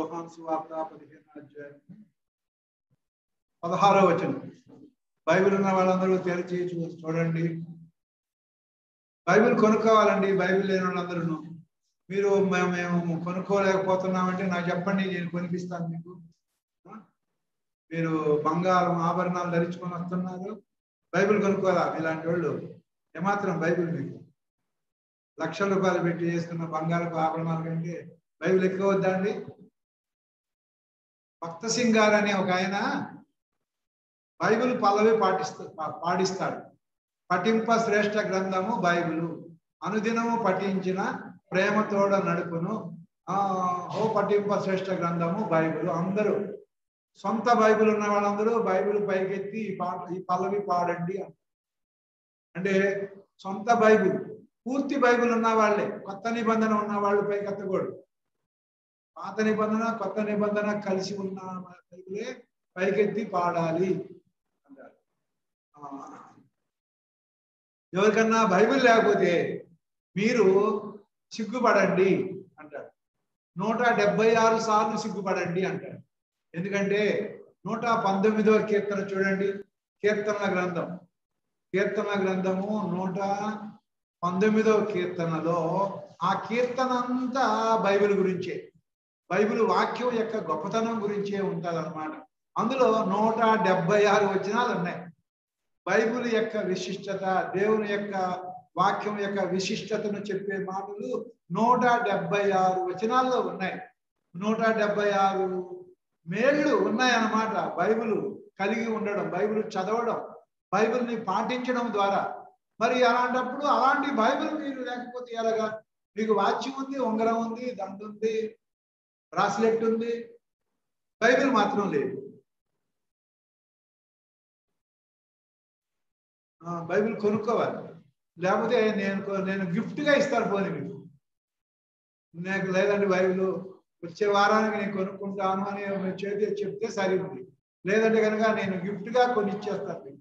యోహాన్ సువార్త పదిహేను అధ్యాయం పదహారో వచనం బైబిల్ ఉన్న వాళ్ళందరూ తెరిచి చూ- చూడండి బైబిల్ కొనుక్కోవాలండి బైబిల్ లేని వాళ్ళందరూ మీరు మేము మేము కొనుక్కోలేకపోతున్నామంటే నాకు చెప్పండి నేను కొనిపిస్తాను మీకు ఆ? మీరు బంగారం ఆభరణాలు ధరించుకొని వస్తున్నారు బైబిల్ కొనుక్కోరా ఇలాంటి వాళ్ళు ఏమాత్రం బైబిల్ మీకు లక్షల రూపాయలు పెట్టి చేసుకున్న బంగారపు ఆభరణాల కంటే బైబిల్ ఎక్కువ వద్దా అండి భక్త సింగ్ గారు అనే ఒక ఆయన బైబిల్ పల్లవి పాటిస్తూ పా- పాడిస్తాడు పఠింప శ్రేష్ఠ గ్రంథము బైబిల్ అనుదినము పఠించిన ప్రేమతోడ నడుపును ఆ ఓ పఠింప శ్రేష్ఠ గ్రంథము బైబిల్ అందరూ సొంత బైబిల్ ఉన్న వాళ్ళందరూ బైబిల్ పైకెత్తి ఈ పాట ఈ పల్లవి పాడండి అంటారు. అంటే సొంత బైబిల్ పూర్తి బైబిల్ ఉన్న వాళ్ళే కొత్త నిబంధన ఉన్న వాళ్ళు పైకెత్తకూడదు పాత నిబంధన కొత్త నిబంధన కలిసి ఉన్న బైబిలే పైకెత్తి పాడాలి అంటారు ఆ, ఎవరికన్నా బైబిల్ లేకపోతే మీరు సిగ్గుపడండి అంటాడు నూట డెబ్బై ఆరు సార్లు సిగ్గుపడండి అంటాడు ఎందుకంటే నూట పంతొమ్మిదవ కీర్తన చూడండి కీర్తనల గ్రంథం కీర్తన గ్రంథము నూట పంతొమ్మిదవ కీర్తనలో ఆ కీర్తన అంతా బైబిల్ గురించే బైబిల్ వాక్యం యొక్క గొప్పతనం గురించే ఉంటుంది అందులో నూట డెబ్బై ఆరు వచనాలు ఉన్నాయి బైబిల్ యొక్క విశిష్టత దేవుని యొక్క వాక్యం యొక్క విశిష్టతను చెప్పే మాటలు నూట డెబ్బై ఆరు వచనాల్లో ఉన్నాయి నూట డెబ్బై ఆరు మేళ్ళు ఉన్నాయన్నమాట బైబిల్ కలిగి ఉండడం బైబిల్ చదవడం బైబిల్ని పాటించడం ద్వారా మరి అలాంటప్పుడు అలాంటి బైబిల్ మీరు లేకపోతే ఎలాగా మీకు వాచ్యం ఉంది ఉంగరం ఉంది దండ ఉంది బ్రాస్లెట్ ఉంది బైబిల్ మాత్రం లేదు ఆ, బైబిల్ కొనుక్కోవాలి లేకపోతే నేను కొ- నేను gift గా ఇస్తాను పోనీ మీకు నాకు లేదండి బైబిల్ వచ్చే వారానికి నేను కొనుక్కుంటాను అని మీ చేతి చెప్తే సరి ఉంది లేదంటే కనుక నేను gift గా కొన్ని ఇచ్చేస్తాను మీకు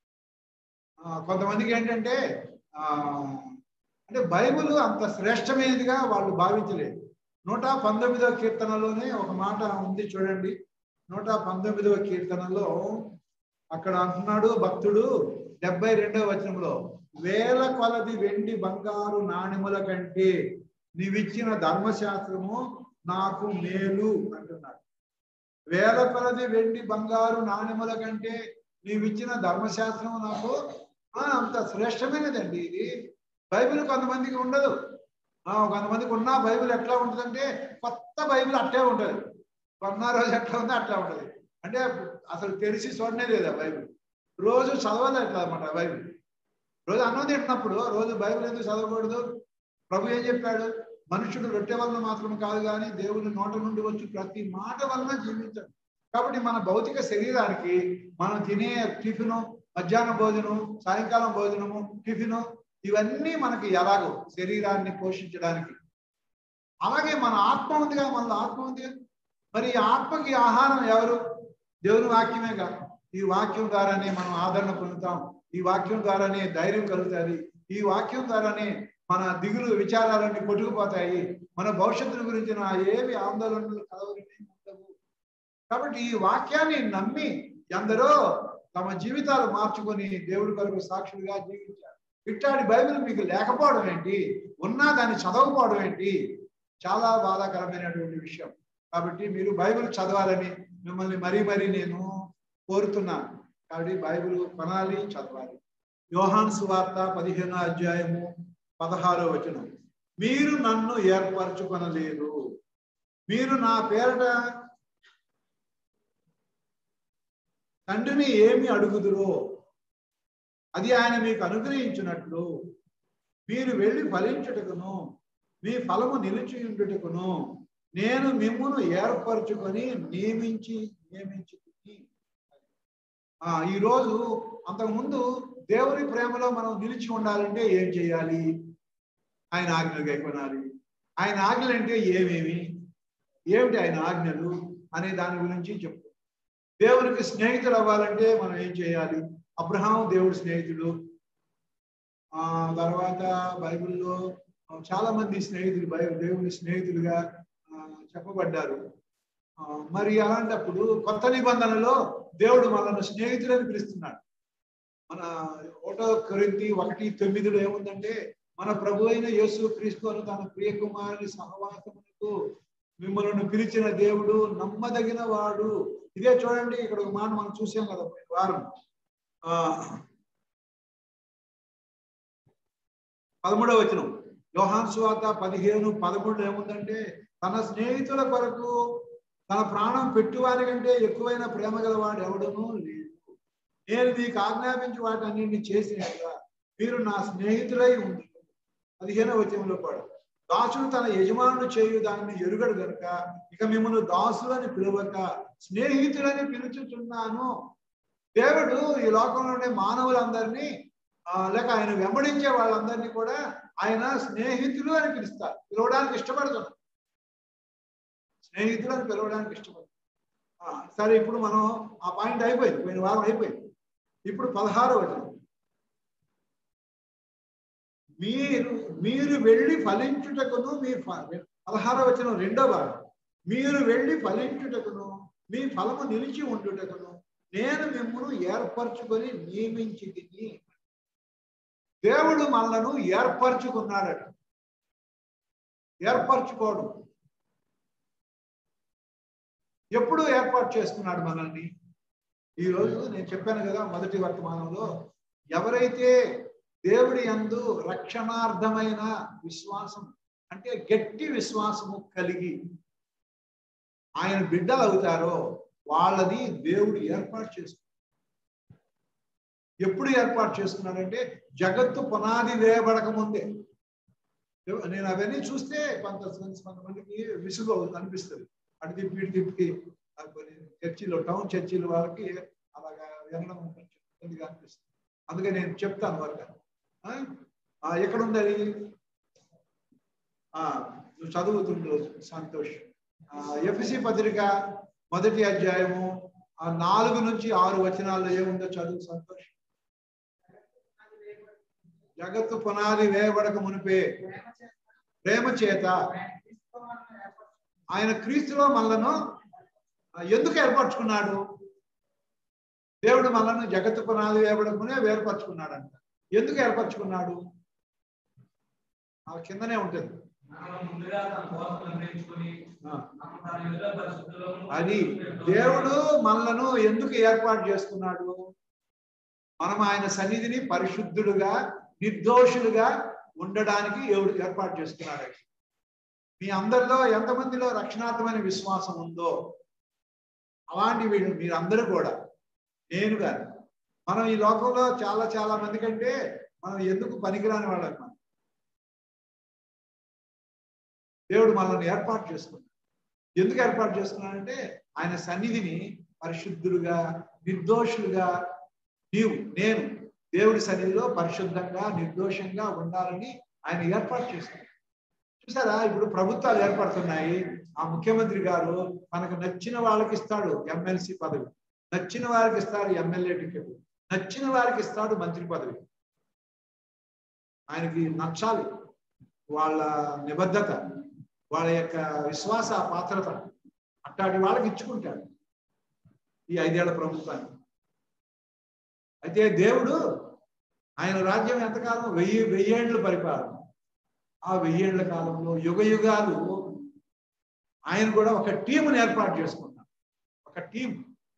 ఆ, కొంతమందికి ఏంటంటే ఆ అంటే బైబిల్ అంత శ్రేష్టమైనదిగా వాళ్ళు భావించలేదు నూట పంతొమ్మిదవ కీర్తనలోనే ఒక మాట ఉంది చూడండి నూట పంతొమ్మిదవ కీర్తనలో అక్కడ అంటున్నాడు భక్తుడు డెబ్బై రెండవ వచనంలో వేల కొలది వెండి బంగారు నాణెముల కంటే నీవిచ్చిన ధర్మశాస్త్రము నాకు మేలు అంటున్నాడు వేల కొలది వెండి బంగారు నాణెముల కంటే నీవిచ్చిన ధర్మశాస్త్రము నాకు ఆ, అంత శ్రేష్టమైనదండి ఇది బైబిల్ కొంతమందికి ఉండదు ఆ, కొంతమందికి ఉన్న బైబిల్ ఎట్లా ఉంటుందంటే కొత్త బైబిల్ అట్టే ఉంటుంది కొన్న రోజు ఎట్లా ఉందో అట్లా ఉంటుంది అంటే అసలు తెలిసి చూడనే లేదు ఆ బైబిల్ రోజు చదవాలి అట్లా అనమాట బైబిల్ రోజు అన్నం తింటున్నప్పుడు రోజు బైబిల్ ఎందుకు చదవకూడదు ప్రభు ఏం చెప్పాడు మనుషుడు రొట్టె వలన మాత్రం కాదు కానీ దేవుని నోట నుండి వచ్చి ప్రతి మాట వలన జీవించాడు కాబట్టి మన భౌతిక శరీరానికి మనం తినే టిఫిను మధ్యాహ్న భోజనం సాయంకాలం భోజనము టిఫిను ఇవన్నీ మనకి ఎలాగో శరీరాన్ని పోషించడానికి అలాగే మన ఆత్మ ఉందిగా మన ఆత్మ ఉంది మరి ఈ ఆత్మకి ఆహారం ఎవరు దేవుని వాక్యమేగా ఈ వాక్యం ద్వారానే మనం ఆదరణ పొందుతాం ఈ వాక్యం ద్వారానే ధైర్యం కలుగుతుంది ఈ వాక్యం ద్వారానే మన దిగులు విచారాలన్నీ కొట్టుకుపోతాయి మన భవిష్యత్తును గురించిన ఏవి ఆందోళనలు కలవని ఉండవు కాబట్టి ఈ వాక్యాన్ని నమ్మి ఎందరో తమ జీవితాలు మార్చుకొని దేవుడి కొరకు సాక్షులుగా జీవించారు ఇట్లాంటి బైబిల్ మీకు లేకపోవడం ఏంటి ఉన్నా దాన్ని చదవకపోవడం ఏంటి చాలా బాధాకరమైనటువంటి విషయం కాబట్టి మీరు బైబిల్ చదవాలని మిమ్మల్ని మరీ మరీ నేను కోరుతున్నాను కాబట్టి బైబిల్ కొనాలి చదవాలి యోహాన్ సువార్త పదిహేనో అధ్యాయము పదహారో వచనం మీరు నన్ను ఏర్పరచుకొనలేదు మీరు నా పేరట తండ్రిని ఏమి అడుగుదురో అది ఆయన మీకు అనుగ్రహించినట్లు మీరు వెళ్ళి ఫలించుటకును మీ ఫలము నిలిచి ఉండుటకును నేను మిమ్మును ఏర్పరచుకొని నియమించి నియమించి ఆ ఈరోజు అంతకుముందు దేవుని ప్రేమలో మనం నిలిచి ఉండాలంటే ఏం చేయాలి ఆయన ఆజ్ఞలు గైకొనాలి ఆయన ఆజ్ఞలు అంటే ఏమేమి ఏమిటి ఆయన ఆజ్ఞలు అనే దాని గురించి చెప్పు దేవునికి స్నేహితులు అవ్వాలంటే మనం ఏం చేయాలి అబ్రహాం దేవుడి స్నేహితుడు ఆ తర్వాత బైబిల్లో చాలా మంది స్నేహితులు బై దేవుని స్నేహితులుగా ఆ, చెప్పబడ్డారు ఆ, మరి అలాంటప్పుడు కొత్త నిబంధనలో దేవుడు మనల్ని స్నేహితులని పిలుస్తున్నాడు మన ఒకటో కొరింతి ఒకటి తొమ్మిదిలో ఏముందంటే మన ప్రభు అయిన యేసు క్రీస్తు అని తన ప్రియ కుమారుని సహవాసమునకు మిమ్మల్ని పిలిచిన దేవుడు నమ్మదగిన వాడు ఇదే చూడండి ఇక్కడ ఒక మాట మనం చూసాం కదా పోయిన వారం ఆ పదమూడవ వచనం యోహాన్ సువాత పదిహేను పదమూడు ఏముందంటే తన స్నేహితుల కొరకు తన ప్రాణం పెట్టువారి కంటే ఎక్కువైన ప్రేమ గలవాడు ఎవడనూ లేడు నేను మీకు ఆజ్ఞాపించి వాటన్నింటిని చేసినట్లుగా మీరు నా స్నేహితులై ఉంది పదిహేనవ వచనంలో కూడా దాసుడు తన యజమానుడు చేయు దాన్ని ఎరుగడు గనుక ఇక మిమ్మల్ని దాసులని పిలవక స్నేహితులని పిలుచుచున్నాను దేవుడు ఈ లోకంలో ఉండే మానవులందరినీ ఆ, లేక ఆయన వెంబడించే వాళ్ళందరినీ కూడా ఆయన స్నేహితులు అని పిలుస్తారు పిలవడానికి ఇష్టపడుతున్నారు స్నేహితులు అని పిలవడానికి ఇష్టపడుతున్నారు ఆ, సరే ఇప్పుడు మనం ఆ పాయింట్ అయిపోయింది పోయిన వారం అయిపోయింది ఇప్పుడు పదహారో వచనం మీరు మీరు వెళ్ళి ఫలించుటకును మీ ఫ- పదహారవ వచనం రెండో భాగం మీరు వెళ్ళి ఫలించుటకును మీ ఫలము నిలిచి ఉండుటకును నేను మిమ్మల్ని ఏర్పరచుకొని నియమించి తిని దేవుడు మనలను ఏర్పరచుకున్నాడట ఏర్పరచుకోవడం ఎప్పుడు ఏర్పాటు చేసుకున్నాడు మనల్ని ఈ రోజు నేను చెప్పాను కదా మొదటి వర్తమానంలో ఎవరైతే దేవుడి యందు రక్షణార్థమైన విశ్వాసం అంటే గట్టి విశ్వాసము కలిగి ఆయన బిడ్డలు అవుతారో వాళ్ళది దేవుడు ఏర్పాటు చేసుకున్నాడు ఎప్పుడు ఏర్పాటు చేసుకున్నాడంటే జగత్తు పునాది వేయబడక ముందే నేను అవన్నీ చూస్తే కొంత కొంతమందికి విసుగు అవుతుంది అనిపిస్తుంది అటు తిప్పి ఇటు తిప్పి ఆ కొన్ని చర్చిలో టౌన్ చర్చిల వాళ్ళకి అలాగా వినడం కొంచెం ఇబ్బందిగా అనిపిస్తుంది అందుకే నేను చెప్తాను వాళ్ళకి ఆ? ఆ, ఎక్కడ ఉంది అది ఆ, నువ్వు చదువుతుండు సంతోష్ ఎఫ్సి పత్రిక మొదటి అధ్యాయము ఆ నాలుగు నుంచి ఆరు వచనాల్లో ఏముందో చదువు సంతోష్ జగత్తు పునాది వేయబడక మునిపే ప్రేమ చేత ఆయన క్రీస్తులో మనలను ఆ, ఎందుకు ఏర్పరచుకున్నాడు దేవుడు మనల్ని జగత్తు పునాది వేయబడకమునే వేర్పరచుకున్నాడంట ఎందుకు ఏర్పరచుకున్నాడు ఆ కిందనే ఉంటుంది ముందుగా తన కోసం నిర్ణయించుకొని ఆ. తన ఎదుట పరిశుద్ధులను అది దేవుడు మనలను ఎందుకు ఏర్పాటు చేసుకున్నాడు మనం ఆయన సన్నిధిని పరిశుద్ధులుగా నిర్దోషులుగా ఉండడానికి దేవుడు ఏర్పాటు చేసుకున్నాడు మీ అందరిలో ఎంతమందిలో రక్షణార్థమైన విశ్వాసం ఉందో అలాంటి వీళ్ళు మీరందరూ కూడా నేను కాదు మనం ఈ లోకంలో చాలా చాలా మంది కంటే మనం ఎందుకు పనికిరాని వాళ్ళం మనం దేవుడు మనల్ని ఏర్పాటు చేసుకున్నాడు ఎందుకు ఏర్పాటు చేసుకున్నాడంటే ఆయన సన్నిధిని పరిశుద్ధులుగా నిర్దోషులుగా నీవు నేను దేవుడి సన్నిధిలో పరిశుద్ధంగా నిర్దోషంగా ఉండాలని ఆయన ఏర్పాటు చేసుకున్నాడు చూసారా ఇప్పుడు ప్రభుత్వాలు ఏర్పడుతున్నాయి ఆ ముఖ్యమంత్రి గారు తనకు నచ్చిన వాళ్ళకి ఇస్తాడు ఎమ్మెల్సీ పదవి నచ్చిన వారికి ఇస్తాడు ఎమ్మెల్యే టికెట్ నచ్చిన వారికి ఇస్తాడు మంత్రి పదవి ఆయనకి నచ్చాలి వాళ్ళ నిబద్ధత వాళ్ళ యొక్క విశ్వాస పాత్రత అట్లాంటి వాళ్ళకి ఇచ్చుకుంటాడు ఈ ఐదేళ్ల ప్రభుత్వాన్ని అయితే దేవుడు ఆయన రాజ్యం ఎంతకాలం వెయ్యి వెయ్యేండ్ల పరిపాలన ఆ వెయ్యేండ్ల కాలంలో యుగ యుగాలు ఆయన కూడా ఒక టీముని ఏర్పాటు చేసుకున్నాడు ఒక టీం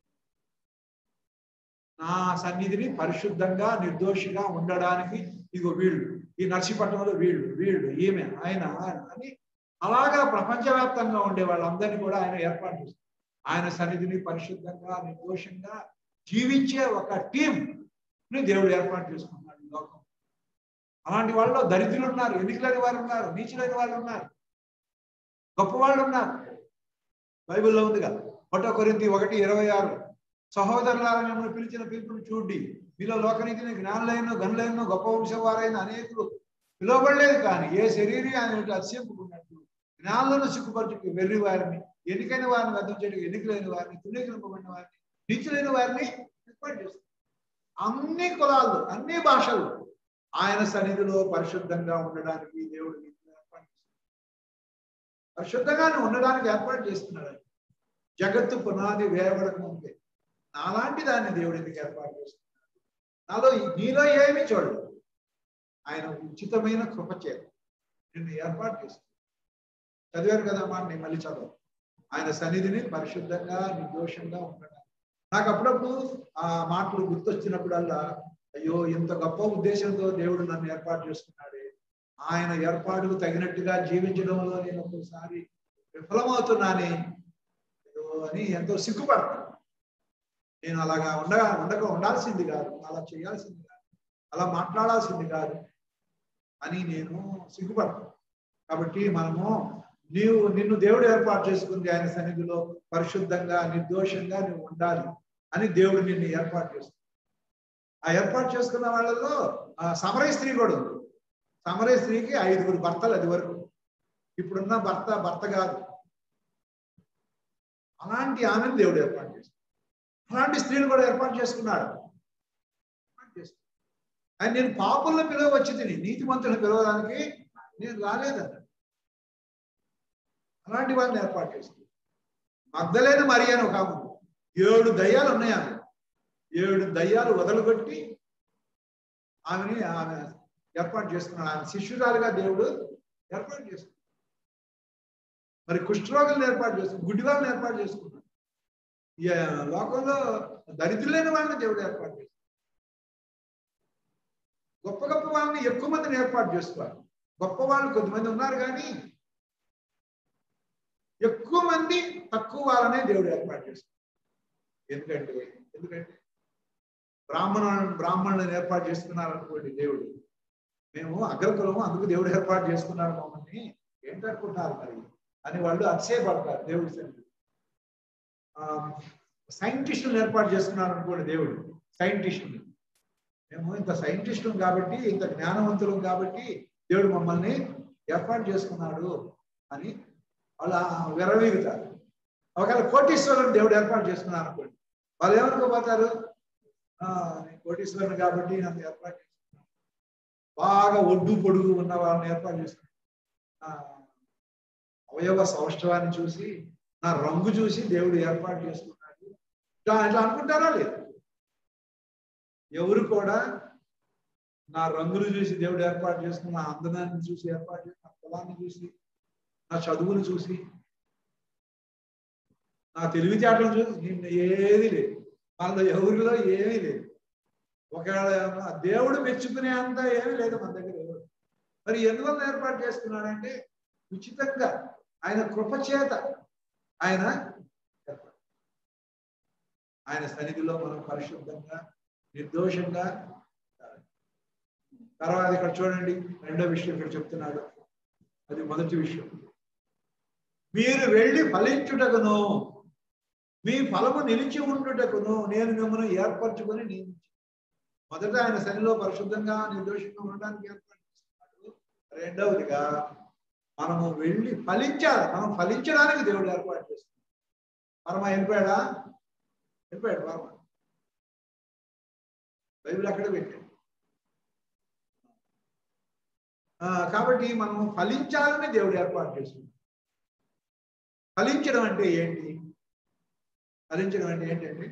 నా సన్నిధిని పరిశుద్ధంగా నిర్దోషిగా ఉండడానికి ఇగో వీళ్ళు ఈ నర్సీపట్నంలో వీళ్ళు వీళ్ళు ఈమె ఆయన ఆయన అని అలాగా ప్రపంచవ్యాప్తంగా ఉండే వాళ్ళందరినీ కూడా ఆయన ఏర్పాటు చేస్తారు ఆయన సన్నిధిని పరిశుద్ధంగా నిర్దోషంగా జీవించే ఒక టీం ని దేవుడు ఏర్పాటు చేసుకున్నాడు ఈ లోకం అలాంటి వాళ్ళలో దరిద్రులు ఉన్నారు ఎన్నికలేని వారు ఉన్నారు నీచులైన వాళ్ళు ఉన్నారు గొప్ప వాళ్ళు ఉన్నారు బైబిల్లో ఉంది కదా ఒకటో కొరింది ఒకటి ఇరవై ఆరు సహోదరులారా మిమ్మల్ని పిలిచిన పిలుపుని చూడండి మీలో లోకనీతిని జ్ఞానులైన గనులైన గొప్ప వంశం వారైన అనేకులు పిలువబడలేదు కానీ ఏ శరీరం ఆయన అత్యంపుకున్నట్టు జ్ఞానులను సిగ్గుపరచుకు వెర్రి వారిని ఎన్నికైన వారిని వద్దించడానికి ఎన్నికలైన వారిని తునీకరింపబడిన వారిని నీచులైన వారిని ఏర్పాటు చేస్తారు అన్ని కులాలు అన్ని భాషలు ఆయన సన్నిధిలో పరిశుద్ధంగా ఉండడానికి దేవుడు నీకు ఏర్పాటు చేస్తున్నాడు పరిశుద్ధంగానే ఉండడానికి ఏర్పాటు చేస్తున్నాడు ఆయన. జగత్తు పునాది వేయబడక ముందే నాలాంటి దాన్ని దేవుడు ఎందుకు ఏర్పాటు చేస్తున్నాడు నాలో నీలో ఏమీ చూడదు ఆయన ఉచితమైన కృప చేత నిన్ను ఏర్పాటు చేస్తుంది చదివాను కదా మాట నేను మళ్ళీ చదవ ఆయన సన్నిధిని పరిశుద్ధంగా నిర్దోషంగా ఉండడం నాకు అప్పుడప్పుడు ఆ మాటలు గుర్తొచ్చినప్పుడల్లా అయ్యో ఇంత గొప్ప ఉద్దేశంతో దేవుడు నన్ను ఏర్పాటు చేసుకున్నాడే ఆయన ఏర్పాటుకు తగినట్టుగా జీవించడంలో నేను ఒక్కోసారి విఫలమవుతున్నానే అయ్యో అని ఎంతో సిగ్గుపడతాను నేను అలాగా ఉండగా ఉండక ఉండాల్సింది కాదు అలా చేయాల్సింది కాదు అలా మాట్లాడాల్సింది కాదు అని నేను సిగ్గుపడతాను కాబట్టి మనము నీవు నిన్ను దేవుడు ఏర్పాటు చేసుకుంది ఆయన సన్నిధిలో పరిశుద్ధంగా నిర్దోషంగా నువ్వు ఉండాలి అని దేవుడు నిన్ను ఏర్పాటు చేస్తుంది ఆ ఏర్పాటు చేసుకున్న వాళ్ళలో ఆ సమరయ స్త్రీ కూడా ఉంది సమరయ స్త్రీకి ఐదుగురు భర్తలు అది వరకు ఇప్పుడున్న భర్త భర్త కాదు అలాంటి ఆమెను దేవుడు ఏర్పాటు చేస్తాడు అలాంటి స్త్రీలు కూడా ఏర్పాటు చేసుకున్నాడు ఆయన నేను పాపులను పిలువ వచ్చి తిని నీతిమంతులను పిలవడానికి నేను రాలేదన్నాడు అలాంటి వాళ్ళని ఏర్పాటు చేస్తుంది మగ్ధలేని మరి అని ఒక ఆమె ఉంది. ఏడు దయ్యాలు ఉన్నాయి ఆమె ఏడు దయ్యాలు వదలుగొట్టి ఆమెని ఆమె ఏర్పాటు చేసుకున్నాడు ఆమె శిష్యురాలుగా దేవుడు ఏర్పాటు చేసుకున్నాడు మరి కుష్ఠరోగులను ఏర్పాటు చేసుకున్నాడు గుడ్డి వాళ్ళని ఏర్పాటు చేసుకున్నాడు ఈ లోకంలో దరిద్రులైన వాళ్ళని దేవుడు ఏర్పాటు చేస్తున్నాడు గొప్ప గొప్ప వాళ్ళని ఎక్కువ మందిని ఏర్పాటు చేసుకోవాలి గొప్ప వాళ్ళు కొద్దిమంది ఉన్నారు కానీ ఎక్కువ మంది తక్కువ వాళ్ళనే దేవుడు ఏర్పాటు చేస్తాడు ఎందుకంటే ఎందుకంటే బ్రాహ్మణులను బ్రాహ్మణులను ఏర్పాటు చేసుకున్నారు అనుకోండి దేవుడు మేము అగ్రకులము అందుకు దేవుడు ఏర్పాటు చేసుకున్నాడు మమ్మల్ని ఏంటనుకుంటున్నారు మరి అని వాళ్ళు అతిశయపడతారు దేవుడి సన్నిధి సైంటిస్టులను ఏర్పాటు చేసుకున్నారు అనుకోండి దేవుడు సైంటిస్టులు మేము ఇంత సైంటిస్టులు కాబట్టి ఇంత జ్ఞానవంతులం కాబట్టి దేవుడు మమ్మల్ని ఏర్పాటు చేసుకున్నాడు అని వాళ్ళు విరవీగుతారు ఒకవేళ కోటీశ్వరులను దేవుడు ఏర్పాటు చేసుకున్నారు అనుకోండి వాళ్ళు ఏమనుకోపోతారు ఆ, నేను కోటీశ్వరుని కాబట్టి నన్ను ఏర్పాటు చేసుకున్నాను బాగా ఒడ్డు పొడుగు ఉన్న వాళ్ళని ఏర్పాటు చేసుకున్నాను నా అవయవ సౌష్ఠవాన్ని చూసి నా రంగు చూసి దేవుడు ఏర్పాటు చేసుకున్నాడు ఇట్లా ఇట్లా అనుకుంటారా లేదు ఎవరు కూడా నా రంగులు చూసి దేవుడు ఏర్పాటు చేసుకున్న నా అందనాన్ని చూసి ఏర్పాటు చేసిన నా కులాన్ని చూసి నా చదువును చూసి నా తెలివితేటలను చూసి నిన్ను ఏది లేదు మనలో ఎవరిలో ఏమీ లేదు ఒకవేళ ఏమన్నా దేవుడు మెచ్చుకునే అంత ఏమీ లేదు మన దగ్గర ఎవరు మరి ఎందువల్ల ఏర్పాటు చేసుకున్నాడంటే ఉచితంగా ఆయన కృప చేత ఆయన ఏర్పాటు. ఆయన సన్నిధిలో మనం పరిశుద్ధంగా నిర్దోషంగా ఉండాలి. తర్వాత ఇక్కడ చూడండి రెండో విషయం ఇక్కడ చెప్తున్నాడు అది మొదటి విషయం మీరు వెళ్ళి ఫలించుటకును మీ ఫలము నిలిచి ఉండుటకును నేను మిమ్మల్ని ఏర్పరచుకొని నియమించి మొదట ఆయన శనిలో పరిశుద్ధంగా నిర్దోషంగా ఉండడానికి ఏర్పాటు చేస్తున్నాడు రెండవదిగా మనము వెళ్ళి ఫలించాలి మనం ఫలించడానికి దేవుడు ఏర్పాటు చేస్తున్నాడు పరమ వెళ్ళిపోయాడా వెళ్ళిపోయాడు పరమ బైబిల్ అక్కడ పెట్టాడు ఆ, కాబట్టి మనం ఫలించాలని దేవుడు ఏర్పాటు చేస్తున్నాడు ఫలించడం అంటే ఏంటి ఫలించడం అంటే ఏంటంటే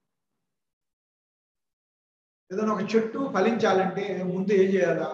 ఏదైనా ఒక చెట్టు ఫలించాలంటే ముందు ఏం చేయాలా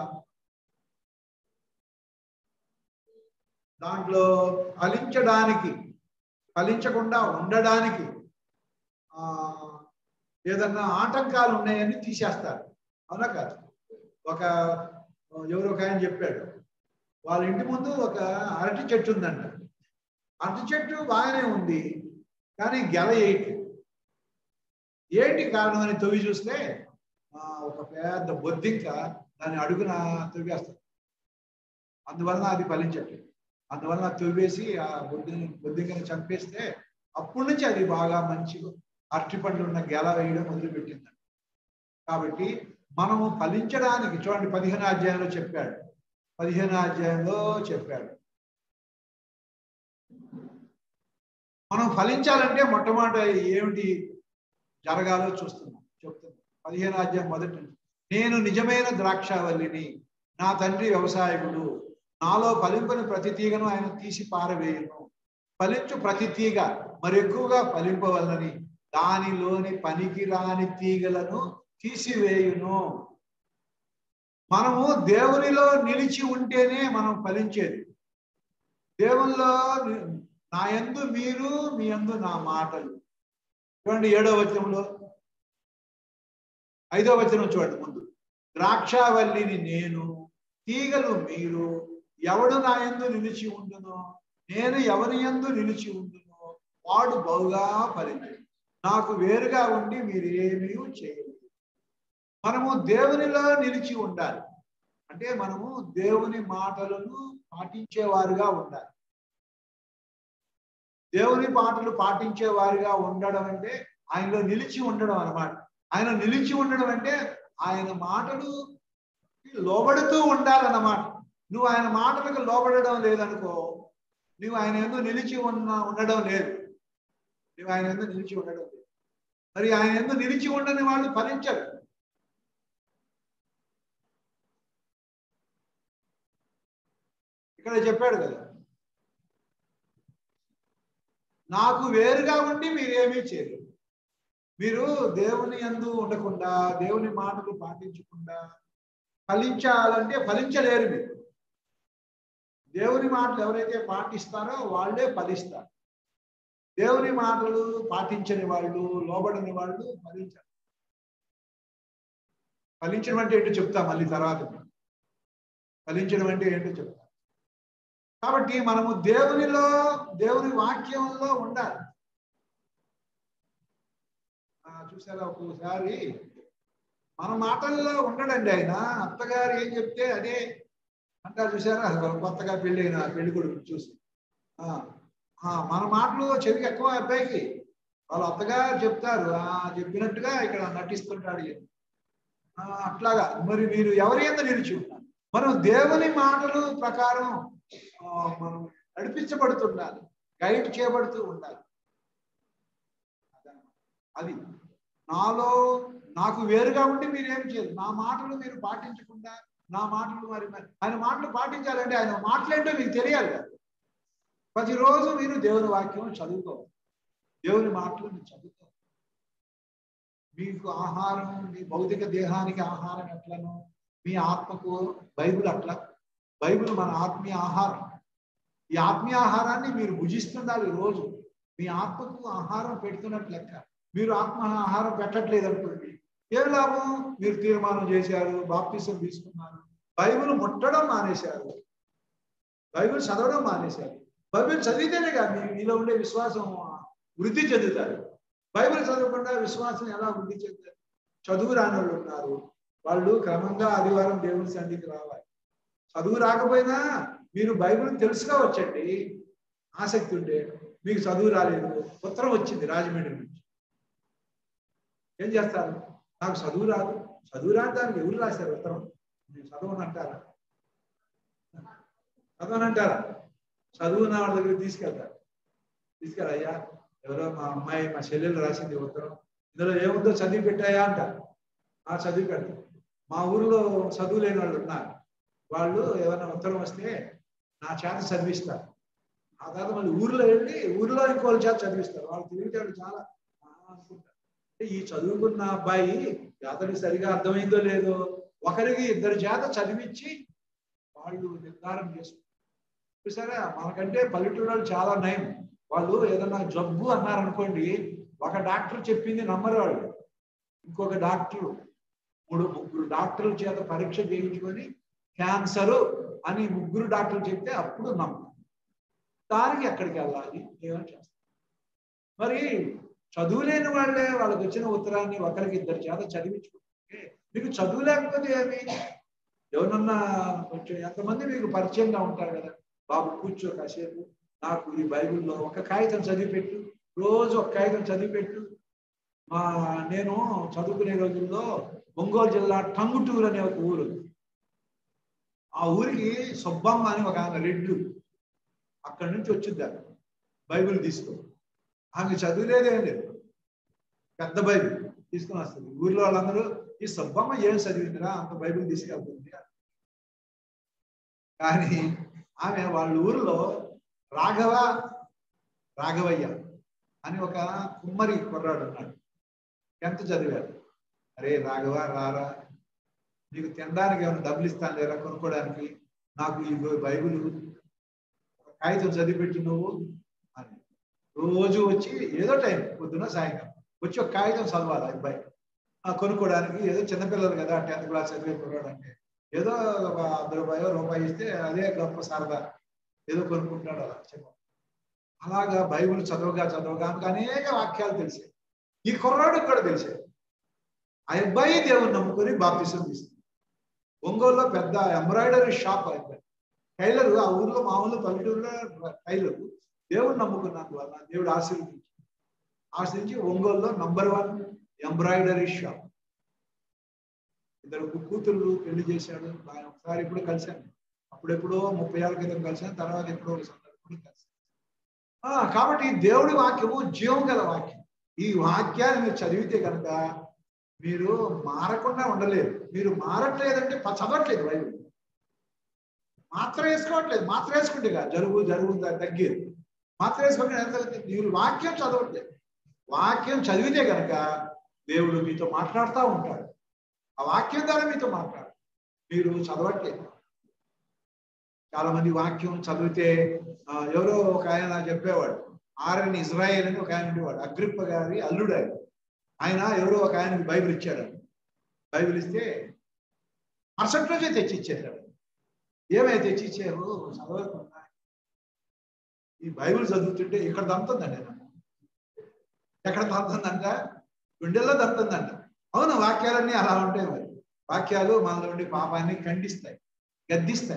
దాంట్లో ఫలించడానికి ఫలించకుండా ఉండడానికి ఆ ఏదన్నా ఆటంకాలు ఉన్నాయని తీసేస్తారు అవునా కాదు ఒక ఎవరో ఒక ఆయన చెప్పాడు వాళ్ళ ఇంటి ముందు ఒక అరటి చెట్టు ఉందంట అరటి చెట్టు బాగానే ఉంది కానీ గెల ఏంటి ఏంటి కారణం అని తవ్వి చూస్తే ఆ, ఒక పెద్ద బొద్దింక దాని అడుగున తవ్వేస్తారు అందువలన అది ఫలించట్లేదు అందువలన తవ్వేసి ఆ బొద్దిని బొద్దింకని చంపేస్తే అప్పటి నుంచి అది బాగా మంచి అరటి పండ్లు ఉన్న గెల వేయడం మొదలుపెట్టింది కాబట్టి మనము ఫలించడానికి చూడండి పదిహేను అధ్యాయంలో చెప్పాడు పదిహేను అధ్యాయంలో చెప్పాడు మనం ఫలించాలంటే మొట్టమొదట ఏమిటి జరగాలో చూస్తున్నాం చెప్తున్నాం పదిహేను అధ్యాయం మొదటి నుంచి. నేను నిజమైన ద్రాక్షావల్లిని నా తండ్రి వ్యవసాయకుడు నాలో ఫలింపని ప్రతి తీగను ఆయన తీసి పారవేయను ఫలించు ప్రతి తీగ మరి ఎక్కువగా ఫలింపవలనని దానిలోని పనికిరాని తీగలను తీసివేయును మనము దేవునిలో నిలిచి ఉంటేనే మనం ఫలించేది దేవునిలో ని- నా యందు మీరు మీ యందు నా మాటలు చూడండి ఏడో వచనంలో ఐదో వచనం చూడండి ముందు ద్రాక్షావల్లిని నేను తీగలు మీరు ఎవడు నా యందు నిలిచి ఉండునో నేను ఎవరి యందు నిలిచి ఉండునో వాడు బహుగా ఫలించు నాకు వేరుగా ఉండి మీరు ఏమీ చేయలేదు మనము దేవునిలో నిలిచి ఉండాలి అంటే మనము దేవుని మాటలను పాటించేవారుగా ఉండాలి దేవుని మాటలు పాటించేవారుగా ఉండడం అంటే ఆయనలో నిలిచి ఉండడం అన్నమాట ఆయన నిలిచి ఉండడం అంటే ఆయన మాటలు లోబడుతూ ఉండాలన్నమాట నువ్వు ఆయన మాటలకు లోబడడం లేదనుకో నువ్వు ఆయన ఎందుకు నిలిచి ఉన్న ఉండడం లేదు నువ్వు ఆయన ఎందుకు నిలిచి ఉండడం లేదు మరి ఆయన ఎందుకు నిలిచి ఉండని వాళ్ళు ఫలించరు ఇక్కడ చెప్పాడు కదా నాకు వేరుగా ఉండి మీరేమీ చేయరు మీరు దేవుని యందు ఉండకుండా దేవుని మాటలు పాటించకుండా ఫలించాలంటే ఫలించలేరు మీరు దేవుని మాటలు ఎవరైతే పాటిస్తారో వాళ్ళే ఫలిస్తారు దేవుని మాటలు పాటించని వాళ్ళు లోబడని వాళ్ళు ఫలించారు ఫలించడం అంటే ఏంటో చెప్తా మళ్ళీ తర్వాత ఫలించడం అంటే ఏంటో చెప్తా కాబట్టి మనము దేవునిలో దేవుని వాక్యంలో ఉండాలి ఆ, చూసారా ఒక్కోసారి మన మాటల్లో ఉండడండి ఆయన అత్తగారు ఏం చెప్తే అదే అంటారు చూసారా వాళ్ళు కొత్తగా పెళ్ళి అయిన పెళ్లి కొడుకు చూసి ఆ, ఆ, మన మాటలు చెవికి ఎక్కువ అబ్బాయికి వాళ్ళ అత్తగారు చెప్తారు ఆ చెప్పినట్టుగా ఇక్కడ నటిస్తుంటాడు ఈయన. ఆ, అట్లాగా మరి మీరు ఎవరి ఎంత నిలిచి ఉన్నారు మనం దేవుని మాటలు ప్రకారం ఆ, మనం నడిపించబడుతుండాలి గైడ్ చేయబడుతూ ఉండాలి అది నాలో నాకు వేరుగా ఉండి మీరు ఏం చేయరు నా మాటలు మీరు పాటించకుండా నా మాటలు మరి మరి- ఆయన మాటలు పాటించాలంటే ఆయన మాటలేంటో మీకు తెలియాలి కదా ప్రతిరోజు మీరు దేవుని వాక్యం చదువుకోవాలి దేవుని మాటలు మీరు చదువుకోవాలి మీకు ఆహారం మీ భౌతిక దేహానికి ఆహారం ఎట్లను మీ ఆత్మకు బైబిల్ అట్లా బైబిల్ మన ఆత్మీయ ఆహారం ఈ ఆత్మీయ ఆహారాన్ని మీరు భుజిస్తుండాలి రోజు మీ ఆత్మకు ఆహారం పెడుతున్నట్టు లెక్క మీరు ఆత్మ ఆహారం పెట్టట్లేదు అనుకోండి ఏం లాభం మీరు తీర్మానం చేశారు బాప్తిసం తీసుకున్నారు బైబిల్ ముట్టడం మానేశారు బైబిల్ చదవడం మానేశారు బైబిల్ చదివితేనే కాదు మీ మీలో ఉండే విశ్వాసం వృద్ధి చెందుతారు బైబిల్ చదవకుండా విశ్వాసం ఎలా వృద్ధి చెందుతారు చదువు రాని వాళ్ళు ఉన్నారు వాళ్ళు క్రమంగా ఆదివారం దేవుని సన్నిధికి రావాలి చదువు రాకపోయినా మీరు బైబిల్ తెలుసుకోవచ్చండి ఆసక్తి ఉంటే మీకు చదువు రాలేదు ఉత్తరం వచ్చింది రాజమండ్రి నుంచి ఏం చేస్తారు నాకు చదువు రాదు చదువు రాని దానికి ఎవరు రాశారు ఉత్తరం నేను చదవనంటారా చదవనంటారా చదువు నా వాళ్ళ దగ్గర తీసుకెళ్తారు తీసుకెళ్ళయ్యా ఎవరో మా అమ్మాయి మా చెల్లెలు రాసింది ఉత్తరం ఇందులో ఏముందో చదివి పెట్టాయా అంట ఆ చదివి పెడతారు మా ఊర్లో చదువు లేని వాళ్ళు ఉన్నారు వాళ్ళు ఏమైనా ఉత్తరం వస్తే నా చేత చదివిస్తారు ఆ తర్వాత మళ్ళీ ఊర్లో వెళ్ళి ఊర్లో ఇంకోళ్ళ చేత చదివిస్తారు వాళ్ళు తెలివితేడు చాలా ఆ అనుకుంటారు అంటే ఈ చదువుకున్న అబ్బాయి అతనికి సరిగా అర్థమైందో లేదో ఒకరికి ఇద్దరు చేత చదివించి వాళ్ళు నిర్ధారణ చేసుకుంటారు చూసారా మనకంటే పల్లెటూరు వాళ్ళు చాలా నయం వాళ్ళు ఏదన్నా జబ్బు అన్నారనుకోండి ఒక డాక్టర్ చెప్పింది నమ్మరు వాళ్ళు ఇంకొక డాక్టర్ మూడు ముగ్గురు డాక్టర్ల చేత పరీక్ష చేయించుకొని క్యాన్సర్ అని ముగ్గురు డాక్టర్లు చెప్తే అప్పుడు నమ్మకం దానికి ఎక్కడికి వెళ్ళాలి ఏమని చేస్తారు మరి చదువులేని వాళ్ళే వాళ్ళకి వచ్చిన ఉత్తరాన్ని ఒకరికి ఇద్దరు చేత చదివించుకుంటే మీకు చదువు లేకపోతే ఏమి ఎవరన్నా కొంచెం ఎంతమంది మీకు పరిచయంగా ఉంటారు కదా బాబు కూర్చో కాసేపు నాకు ఈ బైబిల్లో ఒక కాగితం చదివి పెట్టు రోజు ఒక కాగితం చదివి పెట్టు మా నేను చదువుకునే రోజుల్లో ఒంగోలు జిల్లా టంగుటూరు అనే ఒక ఊరు ఆ ఊరికి సుబ్బమ్మ అని ఒక ఆమె రెడ్లు అక్కడి నుంచి వచ్చిందారు బైబిల్ తీసుకో ఆమె చదువులేదేం లేదు పెద్ద బైబిల్ తీసుకుని వస్తుంది ఊర్లో వాళ్ళందరూ ఈ సుబ్బమ్మ ఏం చదివిందిరా అంత బైబిల్ తీసుకెళ్తుంది కానీ ఆమె వాళ్ళ ఊరిలో రాఘవ రాఘవయ్య అని ఒక కుమ్మరి కుర్రాడు ఉన్నాడు ఎంత చదివాడు అరే రాఘవ రారా నీకు తినడానికి ఏమైనా డబ్బులు ఇస్తాను లేరా కొనుక్కోవడానికి నాకు ఈ బైబిల్ ఒక కాగితం చదివిపెట్టి నువ్వు అని రోజు వచ్చి ఏదో టైం పొద్దున సాయంకాలం వచ్చి ఒక కాగితం చదవాలి అబ్బాయి ఆ కొనుక్కోవడానికి ఏదో చిన్నపిల్లలు కదా టెన్త్ క్లాస్ చదివే కుర్రాడు అంటే ఏదో ఒక వంద రూపాయో రూపాయి ఇస్తే అదే గొప్ప సరదా ఏదో కొనుక్కుంటున్నాడు అలా చెప్ప అలాగా బైబిల్ చదవగా చదవగా ఆమెకు అనేక వాక్యాలు తెలిసాయి ఈ కుర్రాడికి కూడా తెలిసాయి ఆ అబ్బాయి దేవుని నమ్ముకొని బాప్తిసం తీసుకుంది ఒంగోలులో పెద్ద ఎంబ్రాయిడరీ షాప్ అయిపోయింది టైలర్ ఆ ఊర్లో మా ఊళ్ళో పల్లెటూరులో టైలర్ దేవుని నమ్ముకున్నందువల్ల దేవుడు ఆశీర్వదించి ఆశీర్వించి ఒంగోలులో నంబర్ వన్ ఎంబ్రాయిడరీ షాప్ ఇద్దరు కూతుళ్ళు పెళ్లి చేశాడు ఆయన ఒకసారి ఇప్పుడు కలిశాను అప్పుడెప్పుడో ముప్పై ఏళ్ళ క్రితం కలిశాను తర్వాత ఎప్పుడో ఒక సందర్భంలో కలిశాను ఆ, కాబట్టి దేవుడి వాక్యము జీవం గల వాక్యం ఈ వాక్యాన్ని మీరు చదివితే కనుక మీరు మారకుండా ఉండలేరు మీరు మారట్లేదంటే ప- చదవట్లేదు బైబిల్ మాత్ర వేసుకోవట్లేదు మాత్ర వేసుకుంటే కాదు జలుబు జలుబు ద- తగ్గేది మాత్ర వేసుకుంటే ఎంత తగ్గుతుంది? మీరు వాక్యం చదవట్లేదు వాక్యం చదివితే కనుక దేవుడు మీతో మాట్లాడుతూ ఉంటాడు ఆ వాక్యం ద్వారా మీతో మాట్లాడు మీరు చదవట్లేదు చాలా మంది వాక్యం చదివితే ఆ, ఎవరో ఒక ఆయన చెప్పేవాడు ఆర్ఎన్ ఇజ్రాయేల్ అని ఒక ఆయన ఉండేవాడు అగ్రిప్ప గారి అల్లుడు ఆయన ఆయన ఎవరో ఒక ఆయనకి బైబిల్ ఇచ్చాడు బైబిల్ ఇస్తే మరుసటి రోజే తెచ్చి ఇచ్చేసాడు ఏమైతే తెచ్చి ఇచ్చారు చదవకుండా ఈ బైబిల్ చదువుతుంటే ఇక్కడ దంతుందండి నాకు ఎక్కడ దంతుందంట గుండెల్లో దంతుందంట అవును వాక్యాలన్నీ అలా ఉంటాయి మరి వాక్యాలు మనలో ఉండి పాపాన్ని ఖండిస్తాయి గద్దిస్తాయి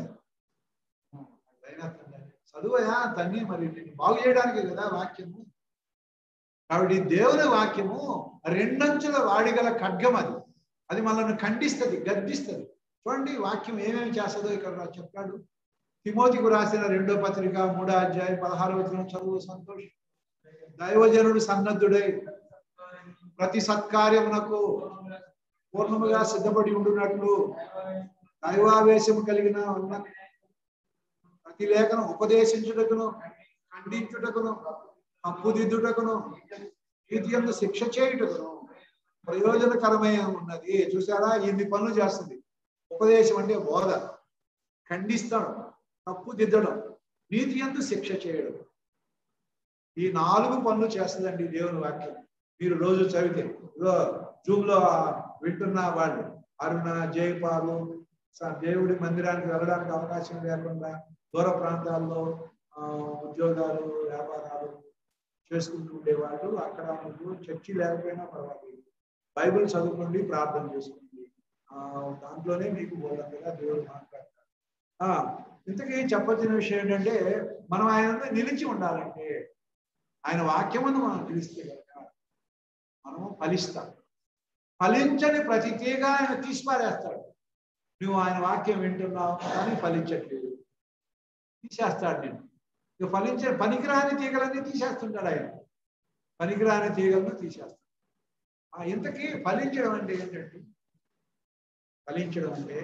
అయినా చదువయా తన్ని మరి నిన్ను బాగు చేయడానికి కదా వాక్యము కాబట్టి దేవుని వాక్యము రెండంచుల వాడిగల ఖడ్గం అది అది మనల్ని ఖండిస్తుంది గద్దిస్తుంది చూడండి వాక్యం ఏమేమి చేస్తుందో ఇక్కడ రా- చెప్పాడు తిమోతికు రాసిన రెండో పత్రిక మూడో అధ్యాయం పదహారు వచ్చిన చదువు సంతోషం దైవజనుడు సన్నద్ధుడై ప్రతి సత్కార్యమునకు పూర్ణముగా సిద్ధపడి ఉండునట్లు దైవావేశము కలిగిన ఉన్న ప్రతి లేఖను ఉపదేశించుటకును ఖండించుటకును తప్పుదిద్దుటకును నీతి యందు శిక్ష చేయుటకును ప్రయోజనకరమై ఉన్నది చూసారా ఇన్ని పనులు చేస్తుంది ఉపదేశం అంటే బోధ ఖండిస్తాడు తప్పు దిద్దడం నీతి యందు శిక్ష చేయడం ఈ నాలుగు పనులు చేస్తుందండి దేవుని వాక్యం మీరు రోజు చదివితే ఇదిగో జూమ్ లో వింటున్న వాళ్ళు అరుణ జయపాలు స- దేవుడి మందిరానికి వెళ్ళడానికి అవకాశం లేకుండా దూర ప్రాంతాల్లో ఆ, ఉద్యోగాలు వ్యాపారాలు చేసుకుంటూ ఉండేవాళ్ళు అక్కడ మీకు చర్చి లేకపోయినా పర్వాలేదు బైబిల్ చదువుకోండి ప్రార్థన చేసుకోండి ఆ దాంట్లోనే మీకు బోధంగా దేవుడు మాట్లాడతారు ఆ ఇంతకీ చెప్పొచ్చిన విషయం ఏంటంటే మనం ఆయన మీద నిలిచి ఉండాలంటే ఆయన వాక్యమును మనం నిలిస్తే కనుక మనము ఫలిస్తాం ఫలించని ప్రతి తీగ ఆయన తీసిపారేస్తాడు నువ్వు ఆయన వాక్యం వింటున్నావు కానీ ఫలించట్లేదు తీసేస్తాడు నేను ఇక ఫలించే పనికిరాని తీగలన్నీ తీసేస్తుంటాడు ఆయన పనికిరాని తీగలను తీసేస్తాడు ఆ ఇంతకీ ఫలించడం అంటే ఏంటంటే ఫలించడం అంటే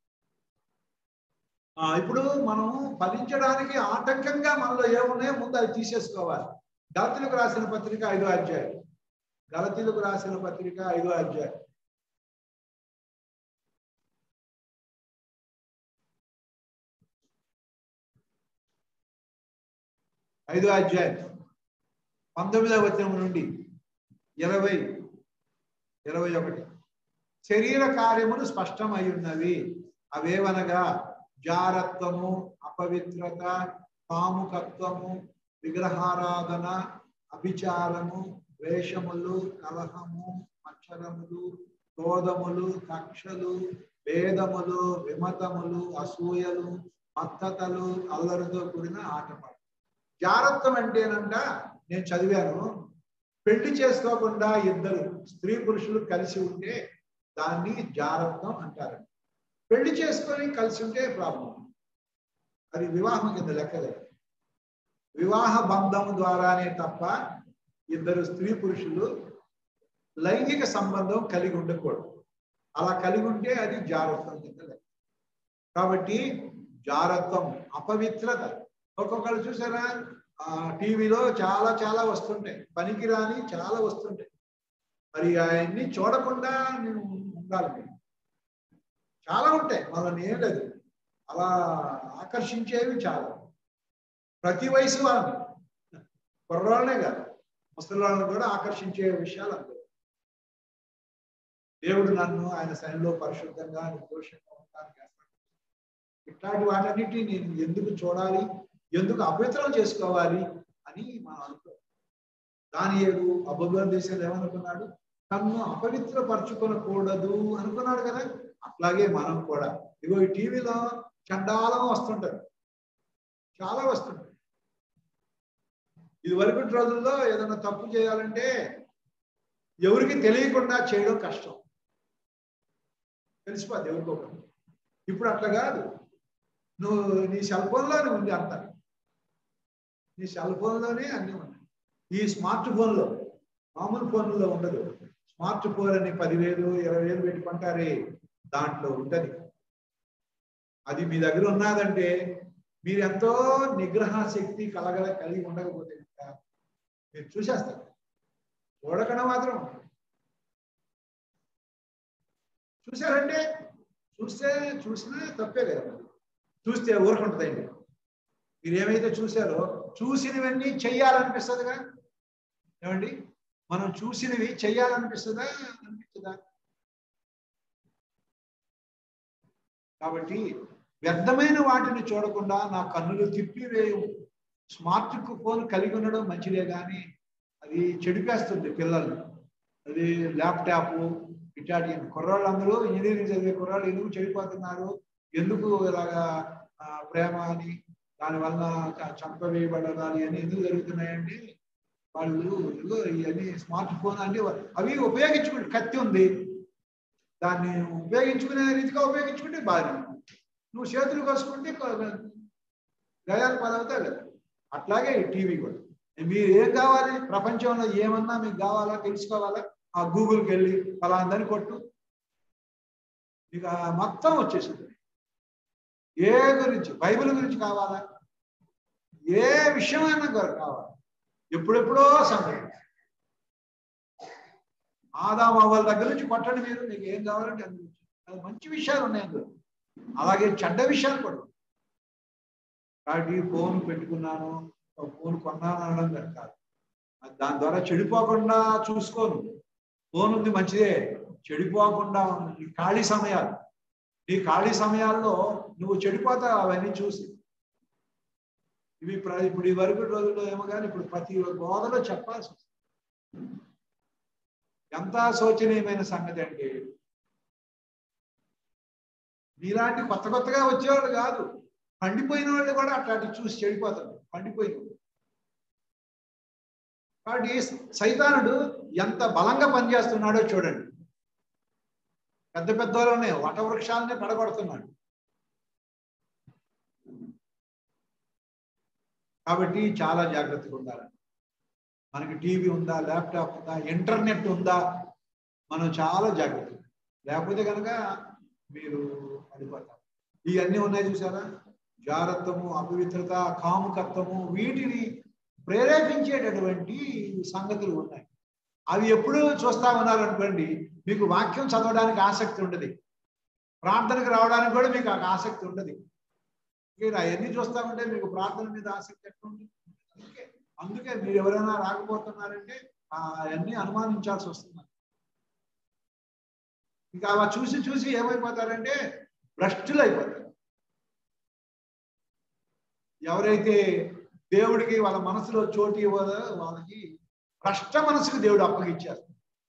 ఆ ఇప్పుడు మనం ఫలించడానికి ఆటంకంగా మనలో ఏమున్నాయో ముందు అది తీసేసుకోవాలి గలతీలకు రాసిన పత్రిక ఐదో అధ్యాయం గలతీలకు రాసిన పత్రిక ఐదో అధ్యాయం ఐదో అధ్యాయం పంతొమ్మిదవ వచనం నుండి ఇరవై ఇరవై ఒకటి శరీర కార్యములు స్పష్టమై ఉన్నవి అవేవనగా జారత్వము అపవిత్రత కాముకత్వము విగ్రహారాధన అభిచారము వేషములు కలహము మచ్చరములు క్రోధములు కక్షలు భేదములు విమతములు అసూయలు మత్తతలు అల్లరితో కూడిన ఆటపాట జారత్వం అంటేనంట నేను చదివాను పెళ్లి చేసుకోకుండా ఇద్దరు స్త్రీ పురుషులు కలిసి ఉంటే దాన్ని జారత్వం అంటారు పెళ్లి చేసుకొని కలిసి ఉంటే ప్రాబ్లం అది వివాహం కింద లెక్కలేదు వివాహ బంధం ద్వారానే తప్ప ఇద్దరు స్త్రీ పురుషులు లైంగిక సంబంధం కలిగి ఉండకూడదు అలా కలిగి ఉంటే అది జారత్వం కింద లెక్క కాబట్టి జారత్వం అపవిత్రత ఒక్కొక్కరు చూసారా ఆ టీవీలో చాలా చాలా వస్తుంటాయి పనికిరాని చాలా వస్తుంటాయి మరి అవన్నీ చూడకుండా నేను ఉండాలి మీరు. చాలా ఉంటాయి వాళ్ళని ఏం లేదు అలా ఆకర్షించేవి చాలా ప్రతి వయసు వాళ్ళని కుర్రాళ్ళనే కాదు ముసలి వాళ్ళని కూడా ఆకర్షించే విషయాలు అందులో దేవుడు నన్ను ఆయన శనిలో పరిశుద్ధంగా నిర్దోషంగా ఉండడానికి ఏర్పాటు చేశాడు. ఇట్లాంటి వాటన్నిటిని నేను ఎందుకు చూడాలి ఎందుకు అపవిత్రం చేసుకోవాలి అని మనం అనుకో దాని ఏడు అబ్బుబర్ దేశంలో ఏమనుకున్నాడు తన్ను అపవిత్రపరచుకొనకూడదు అనుకున్నాడు కదా అట్లాగే మనం కూడా ఇగో ఈ టీవీలో చండాలం వస్తుంటది చాలా వస్తుంటాయి ఇది వరకు రోజుల్లో ఏదైనా తప్పు చేయాలంటే ఎవరికి తెలియకుండా చేయడం కష్టం తెలిసిపోద్ది ఎవరికో ఒకరికి. ఇప్పుడు అట్లా కాదు నువ్వు నీ సెల్ ఫోన్లోనే ఉంది అంత నీ సెల్ ఫోన్లోనే అన్నీ ఉన్నాయి ఈ స్మార్ట్ ఫోన్లో మామూలు ఫోన్లో ఉండదు స్మార్ట్ ఫోన్ అని పదివేలు ఇరవై వేలు పెట్టి కొంటారే దాంట్లో ఉంటది అది మీ దగ్గర ఉన్నదంటే మీరు ఎంతో నిగ్రహ శక్తి కలగల కలిగి ఉండకపోతే కనుక మీరు చూసేస్తారు చూడకుండా మాత్రం ఉండదు. చూశారంటే చూస్తే చూసినా తప్పే కదా మరి. చూస్తే ఊరకుంటుందండి మీరు ఏమైతే చూశారో చూసినవన్నీ చెయ్యాలనిపిస్తుందిగా ఏమండి మనం చూసినవి చెయ్యాలనిపిస్తుందా అనిపించదా కాబట్టి వ్యర్థమైన వాటిని చూడకుండా నా కన్నులు తిప్పివేయు స్మార్ట్ ఫోన్ కలిగి ఉండడం మంచిదే కానీ అది చెడిపేస్తుంది పిల్లల్ని అది ల్యాప్టాప్ ఇట్లాంటి కుర్రాళ్ళందరూ ఇంజనీరింగ్ చదివే కుర్రాళ్ళు ఎందుకు చెడిపోతున్నారు ఎందుకు ఇలాగా ఆ, ప్రేమ అని దానివల్ల చ- చంపవేయబడాలి అని ఎందుకు జరుగుతున్నాయండి వాళ్ళు ఇదిగో ఇవన్నీ స్మార్ట్ ఫోన్ అన్ని అవి ఉపయోగించుకుంటే కత్తి ఉంది దాన్ని ఉపయోగించుకునే రీతిగా ఉపయోగించుకుంటే బాగా నువ్వు చేతులు కోసుకుంటే కొ- గాయాలు పాలవుతాయి కదా అట్లాగే ఈ టీవీ కూడా మీరు ఏం కావాలి ప్రపంచంలో ఏమన్నా మీకు కావాలా తెలుసుకోవాలా ఆ గూగుల్కి వెళ్ళి ఫలాందని కొట్టు మీకు ఆ మొత్తం వచ్చేసింది ఏ గురించి బైబిల్ గురించి కావాలా ఏ విషయమైనా కొరకు కావాలి ఎప్పుడెప్పుడో సంగతి ఆదాం వాళ్ళ దగ్గర నుంచి కొట్టండి మీరు మీకు ఏం కావాలంటే అందు నుంచి అది మంచి విషయాలు ఉన్నాయి అందులో అలాగే చెడ్డ విషయాలు కూడా ఉన్నాయి. కాబట్టి ఫోన్ పెట్టుకున్నాను ఒక ఫోన్ కొన్నాను అనడం కాదు కాదు. అది దాని ద్వారా చెడిపోకుండా చూసుకోను ఫోన్ ఉంది మంచిదే చెడిపోకుండా ఉంది. నీ ఖాళీ సమయాలు నీ ఖాళీ సమయాల్లో నువ్వు చెడిపోతావు అవన్నీ చూసి ఇవి ప్ర- ఇప్పుడు ఈ వరకు రోజుల్లో ఏమో కానీ ఇప్పుడు ప్రతి బోధలో చెప్పాల్సి వస్తుంది ఎంత శోచనీయమైన సంగతి అంటే మీలాంటి కొత్త కొత్తగా వచ్చేవాళ్ళు కాదు పండిపోయిన వాళ్ళు కూడా అట్లాంటి చూసి చెడిపోతారు పండిపోయిన వాళ్ళు. కాబట్టి సైతానుడు ఎంత బలంగా పనిచేస్తున్నాడో చూడండి పెద్ద పెద్ద వాళ్ళనే వట వృక్షాలనే పడగొడుతున్నాడు కాబట్టి చాలా జాగ్రత్తగా ఉండాలి మనకి టీవీ ఉందా ల్యాప్టాప్ ఉందా ఇంటర్నెట్ ఉందా మనం చాలా జాగ్రత్త లేకపోతే కనుక మీరు పడిపోతారు ఇవన్నీ ఉన్నాయి చూసారా జాగ్రత్తము అపవిత్రత కాముకత్వము వీటిని ప్రేరేపించేటటువంటి సంగతులు ఉన్నాయి అవి ఎప్పుడు చూస్తా ఉన్నారనుకోండి మీకు వాక్యం చదవడానికి ఆసక్తి ఉండదు ప్రార్థనకు రావడానికి కూడా మీకు ఆ ఆసక్తి ఉండదు మీరు అవన్నీ చూస్తా ఉంటే మీకు ప్రార్థన మీద ఆసక్తి ఎట్లా ఉంటుంది అందుకే అందుకే మీరు ఎవరైనా రాకపోతున్నారంటే అవన్నీ అనుమానించాల్సి వస్తుంది ఇంకా అలా చూసి చూసి ఏమైపోతారంటే భ్రష్టులు అయిపోతారు ఎవరైతే దేవుడికి వాళ్ళ మనసులో చోటు ఇవ్వదో వాళ్ళకి భ్రష్ట మనసుకు దేవుడు అప్పగిచ్చారు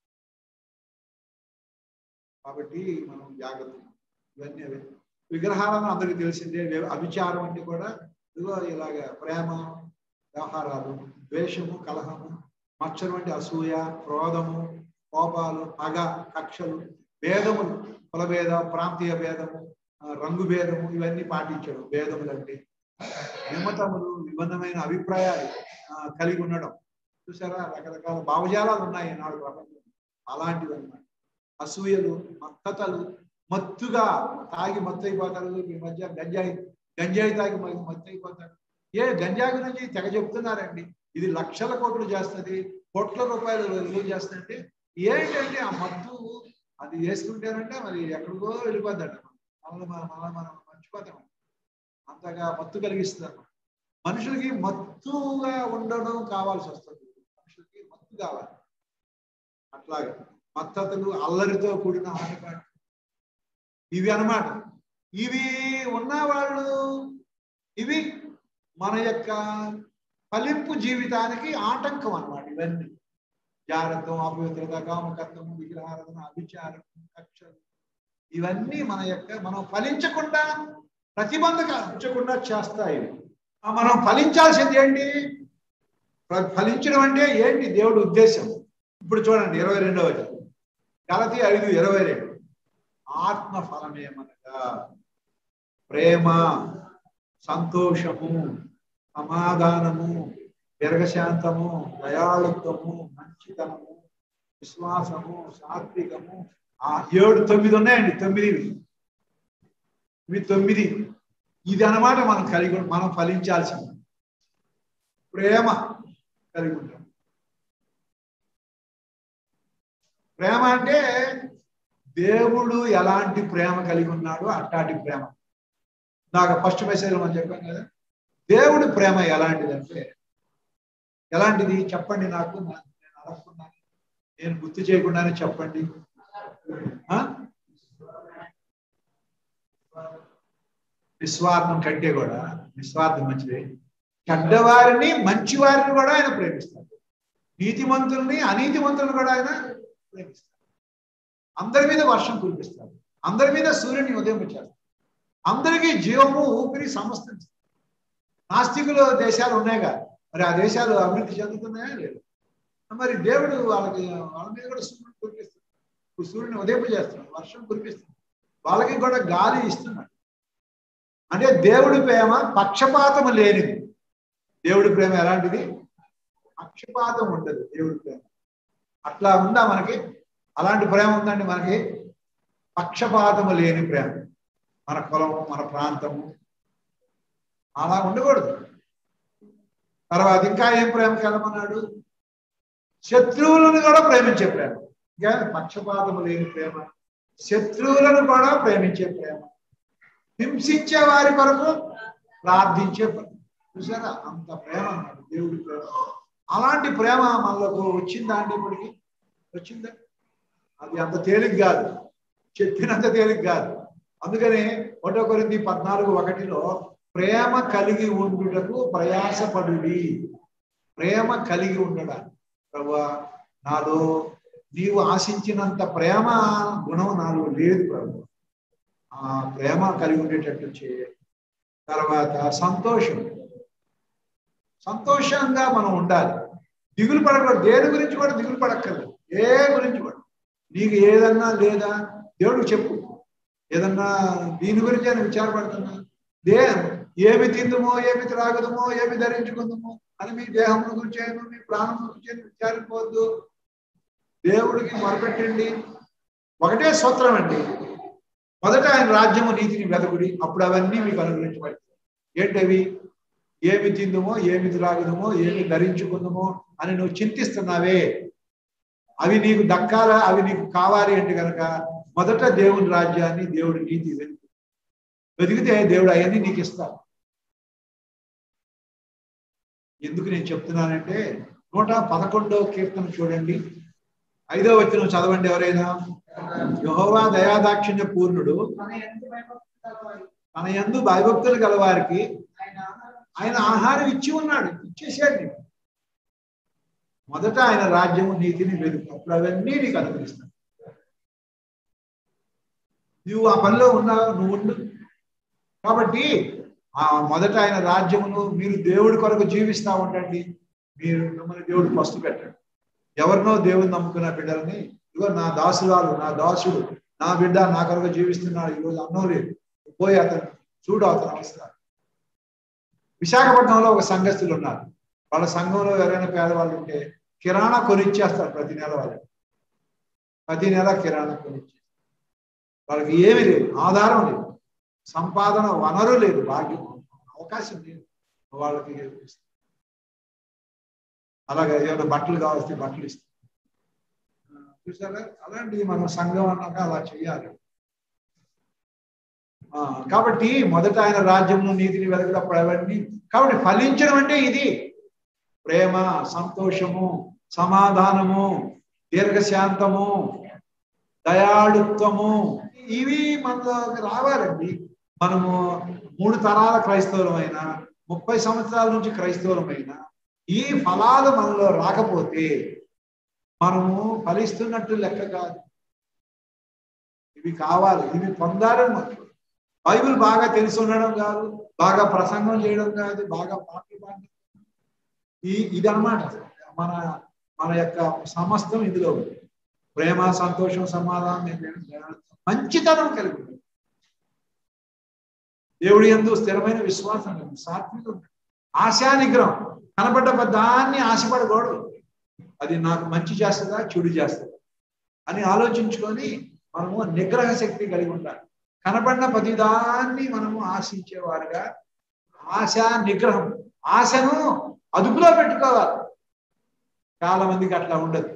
కాబట్టి మనం జాగ్రత్త ఇవన్నీ అవే విగ్రహాలను అందరికీ తెలిసిందే వ్య- అభిచారం అంటే కూడా ఇదిగో ఇలాగ ప్రేమ వ్యవహారాలు ద్వేషము కలహము మచ్చరు అంటే అసూయ క్రోధము కోపాలు పగ కక్షలు భేదములు కులభేద ప్రాంతీయ భేదము ఆ, రంగు భేదము ఇవన్నీ పాటించడం భేదములు అంటే నిమ్మతములు విభిన్నమైన అభిప్రాయాలు ఆ, కలిగి ఉండడం చూసారా రకరకాల భావజాలాలు ఉన్నాయి నాడు ప్రపంచం అలాంటివి అన్నమాట అసూయలు మత్తతలు మత్తుగా తాగి మత్తు అయిపోతారు ఈ మధ్య గంజాయి గంజాయి తాగి మరి మత్తు అయిపోతారు ఏ గంజా గురించి తెగ చెప్తున్నారండి ఇది లక్షల కోట్లు చేస్తుంది కోట్ల రూపాయలు విలువ చేస్తుందంటే ఏంటంటే ఆ మత్తు అది వేసుకుంటేనంటే మరి ఎక్కడికో వెళ్ళిపోద్దట మనల్ని మనం మనం మనం మర్చిపోతాం అంతగా మత్తు కలిగిస్తుంది అన్నమాట మనుషులకి మత్తుగా ఉండడం కావాల్సి వస్తుంది మనుషులకి మత్తు కావాలి అట్లాగే మత్తతులు అల్లరితో కూడిన ఆటపాట ఇవి అన్నమాట ఇవి ఉన్నవాళ్ళు ఇవి మన యొక్క ఫలింపు జీవితానికి ఆటంకం అన్నమాట ఇవన్నీ జాగ్రత్తం అపవిత్రత కామకత్వము విగ్రహారాధన అభిచారం కక్షలు ఇవన్నీ మన యొక్క మనం ఫలించకుండా ప్రతిబంధకకుండా చేస్తాయి ఆ మనం ఫలించాల్సింది ఏంటి ఫ- ఫలించడం అంటే ఏంటి దేవుడి ఉద్దేశం ఇప్పుడు చూడండి ఇరవై రెండవ గలతి ఐదు ఇరవై రెండు ఆత్మ ఫలమేమనగా ప్రేమ సంతోషము సమాధానము దీర్ఘశాంతము దయాళుత్వము మంచితనము విశ్వాసము సాత్వికము ఆ ఏడు తొమ్మిది ఉన్నాయండి తొమ్మిది ఇవి. ఇవి తొమ్మిది ఇది అన్నమాట మనం కలిగి ఉం- మనం ఫలించాల్సింది ప్రేమ కలిగి ఉంటాం ప్రేమ అంటే దేవుడు ఎలాంటి ప్రేమ కలిగి ఉన్నాడో అట్లాంటి ప్రేమ నాకు ఫస్ట్ మెసేజ్ మనం చెప్పాం కదా దేవుడి ప్రేమ ఎలాంటిదంటే ఎలాంటిది చెప్పండి నాకు నా- నేను అడగకుండానే నేను గుర్తు చేయకుండానే చెప్పండి ఆ? నిస్వార్థం కంటే కూడా నిస్వార్థం మంచిదే చెడ్డవారిని మంచి వారిని కూడా ఆయన ప్రేమిస్తాడు నీతిమంతుల్ని అనీతిమంతులను కూడా ఆయన ప్రేమిస్తాడు అందరి మీద వర్షం కురిపిస్తాడు అందరి మీద సూర్యుని ఉదయించాడు అందరికీ జీవము ఊపిరి సమస్తం నాస్తికుల దేశాలు ఉన్నాయిగా మరి ఆ దేశాలు అభివృద్ధి చెందుతున్నాయా లేదు మరి దేవుడు వాళ్ళకి వాళ్ళ మీద కూడా సూర్యుడు కురిపిస్తాడు ఇప్పుడు సూర్యుని ఉదయింపజేస్తున్నాడు వర్షం కురిపిస్తున్నాడు వాళ్ళకి కూడా గాలి ఇస్తున్నాడు అంటే దేవుడి ప్రేమ పక్షపాతం లేనిది దేవుడి ప్రేమ ఎలాంటిది పక్షపాతం ఉండదు దేవుడి ప్రేమ అట్లా ఉందా మనకి అలాంటి ప్రేమ ఉందండి మనకి పక్షపాతము లేని ప్రేమ మన కులము మన ప్రాంతము అలా ఉండకూడదు తర్వాత ఇంకా ఏం ప్రేమకి వెళ్ళమన్నాడు శత్రువులను కూడా ప్రేమించే ప్రేమ ఇంకా పక్షపాతము లేని ప్రేమ శత్రువులను కూడా ప్రేమించే ప్రేమ హింసించే వారి కొరకు ప్రార్థించే ప్రేమ చూసారా అంత ప్రేమ అన్నాడు దేవుడి ప్రేమ అలాంటి ప్రేమ మనలోకి వచ్చిందా అండి ఇప్పటికి వచ్చిందా అది అంత తేలిక కాదు చెప్పినంత తేలిక కాదు అందుకని ఒకటో కొరింది పద్నాలుగు ఒకటిలో ప్రేమ కలిగి ఉండుటకు ప్రయాసపడుడి ప్రేమ కలిగి ఉండడానికి ప్రభా నాలో నీవు ఆశించినంత ప్రేమ గుణం నాలో లేదు ప్రభు ఆ ప్రేమ కలిగి ఉండేటట్టు చేయ తర్వాత సంతోషం సంతోషంగా మనం ఉండాలి దిగులు పడకూడదు దేని గురించి కూడా దిగులు పడక్కర్లేదు ఏ గురించి కూడా నీకు ఏదన్నా లేదా దేవుడికి చెప్పు ఏదన్నా దీని గురించి నేను విచారపడుతున్నా దే ఏమి తిందుమో ఏమి త్రాగుదమో ఏమి ధరించుకుందామో అని మీ దేహం గురించి అయినా మీ ప్రాణం గురించి అయినా విచారిపోవద్దు దేవుడికి మొరపెట్టండి ఒకటే సూత్రం అండి మొదట ఆయన రాజ్యము నీతిని వెదకుడి అప్పుడు అవన్నీ మీకు అనుగ్రహించబడతాయి ఏంటవి ఏమి తిందుమో ఏమి త్రాగుదమో ఏమి ధరించుకుందామో అని నువ్వు చింతిస్తున్నావే అవి నీకు దక్కాలా అవి నీకు కావాలి అంటే కనుక మొదట దేవుని రాజ్యాన్ని దేవుడి నీతి వెతుకు వెతికితే దేవుడు అవన్నీ నీకు ఇస్తాడు ఎందుకు నేను చెప్తున్నానంటే నూట పదకొండవ కీర్తన చూడండి ఐదో వచ్చిన చదవండి ఎవరైనా యహోవా దయాదాక్షిణ్య పూర్ణుడు మన ఎంత భయభక్తులు తన యందు భయభక్తులు గలవారికి ఆయన ఆహారం ఆయన ఆహారం ఇచ్చి ఉన్నాడు ఇచ్చేసాడు నీకు మొదట ఆయన రాజ్యము నీతిని వెతుకు అప్పుడు అవన్నీ నీకు అనుగ్రహిస్తాడు నువ్వు ఆ పనిలో ఉన్నావు నువ్వు ఉండు కాబట్టి ఆ మొదట ఆయన రాజ్యమును మీరు దేవుడి కొరకు జీవిస్తా ఉండండి మీరు మిమ్మల్ని దేవుడు పస్తు పెట్టండి ఎవరినో దేవుడు నమ్ముకున్న బిడ్డలని ఇదిగో నా దాసురాలు నా దాసుడు నా బిడ్డ నా కొరకు జీవిస్తున్నాడు ఈరోజు అన్నం లేదు పోయి అతను చూడు అతను అవసరం విశాఖపట్నంలో ఒక సంఘస్థులు ఉన్నారు వాళ్ళ సంఘంలో ఎవరైనా పేదవాళ్ళు ఉంటే కిరాణా కొనిచ్చేస్తారు ప్రతి నెల వాళ్ళకి ప్రతి నెల కిరాణా కొనిచ్చేస్తారు వాళ్ళకి ఏమీ లేదు ఆధారం లేదు సంపాదన వనరు లేదు భాగ్యం అవకాశం లేదు వాళ్ళకి ఇస్తాం అలాగే ఏమైనా బట్టలు కావాల్సి బట్టలు ఇస్తాం ఆ, చూసారా అలాంటి మన సంఘం అన్నాక అలా చేయాలి ఆ, కాబట్టి మొదట ఆయన రాజ్యమును నీతిని వెతకడప్పుడు అవన్నీ కాబట్టి ఫలించడం అంటే ఇది ప్రేమ సంతోషము సమాధానము దీర్ఘశాంతము దయాళుత్వము ఇవి మనలోకి రావాలండి మనము మూడు తరాల క్రైస్తవులమైన ముప్పై సంవత్సరాల నుంచి క్రైస్తవులమైన ఈ ఫలాలు మనలో రాకపోతే మనము ఫలిస్తున్నట్టు లెక్క కాదు ఇవి కావాలి ఇవి పొందాలని మనకు బైబిల్ బాగా తెలిసి ఉండడం కాదు బాగా ప్రసంగం చేయడం కాదు బాగా పాటలు పాడడం ఈ ఇది అన్నమాట మన మన యొక్క సమస్తం ఇందులో ఉంది ప్రేమ సంతోషం సమాధానం నిర్ణయం, జ్ఞానం, మంచితనం కలిగి ఉంది దేవుడి ఎందు స్థిరమైన విశ్వాసం కలిగి సాత్వికం ఆశా నిగ్రహం కనబడ్డ దాన్ని ఆశపడకూడదు అది నాకు మంచి చేస్తుందా చెడు చేస్తుందా అని ఆలోచించుకొని మనము నిగ్రహ శక్తి కలిగి ఉండాలి కనబడిన ప్రతిదాన్ని మనము ఆశించేవారుగా ఆశ నిగ్రహం ఆశను అదుపులో పెట్టుకోవాలి చాలా మందికి అట్లా ఉండదు